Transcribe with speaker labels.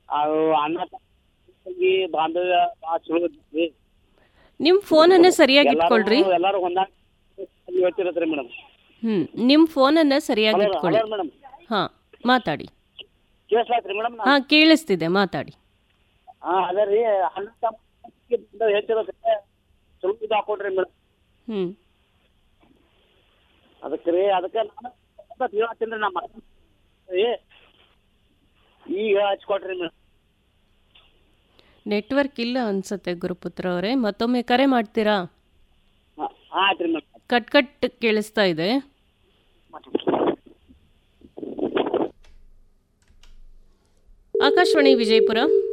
Speaker 1: ಅದು ಅಣ್ಣ ತಂಗಿ ಬಾಂಧವ್ಯ ಭಾಳ ಚಲೋ ಐತಿ
Speaker 2: ನಿಮ್ಮ ಫೋನನ್ನು ಸರಿಯಾಗಿ ಇಟ್ಕೊಳ್ರಿ
Speaker 1: ಎಲ್ಲಾರು ಎಲ್ಲಾರು ಹೊಂದಾಣಿಕೆ ಹೇಳ್ತಿರತ್ರಿ ಮೇಡಮ್
Speaker 2: ಹ್ಮ್ ನಿಮ್ಮ ಫೋನನ್ನು ಸರಿಯಾಗಿ
Speaker 1: ಹಲೋ
Speaker 2: ಇಟ್ಕೊಳ್ಳಿ
Speaker 1: ಹಲೋ ಮೇಡಮ್
Speaker 2: ಹಾಂ ಮಾತಾಡಿ
Speaker 1: ಕೇಳಿಸ್ಲಾತ್ರಿ ಮೇಡಮ್
Speaker 2: ಹಾಂ ಕೇಳಿಸ್ತಿದೆ ಮಾತಾಡಿ
Speaker 1: ಹಾ ಅದೇ ರೀ ಅಣ್ಣ ತಮ್ಮ ಬಾಂಧವ್ಯ ಹೇಳ್ತಿರತ್ರಿ ಚಲೋ ಇದು ಹಾಕೊಡ್ರಿ ಮೇಡಮ್
Speaker 2: ಹ್ಞೂ
Speaker 1: ಅದಕ್ಕೆ ರೀ ಅದಕ್ಕೆ ನಾನು ಹೇಳತ್ತೀನಿ ರೀ ನಮ್ಮ ರೀ ಈಗ ಹಚ್ಕೊಟ್ರಿ ಮೇಡಮ್
Speaker 2: ನೆಟ್ವರ್ಕ್ ಇಲ್ಲ ಅನ್ಸುತ್ತೆ ಗುರುಪುತ್ರ ಅವರೇ ಮತ್ತೊಮ್ಮೆ ಕರೆ ಮಾಡ್ತೀರಾ
Speaker 1: ಹಾಂ ಆಯ್ತು ರೀ ಮೇಡಮ್
Speaker 2: ಕಟ್ ಕಟ್ ಕೇಳಿಸ್ತಾ ಇದೆ ಆಕಾಶವಾಣಿ ವಿಜಯಪುರ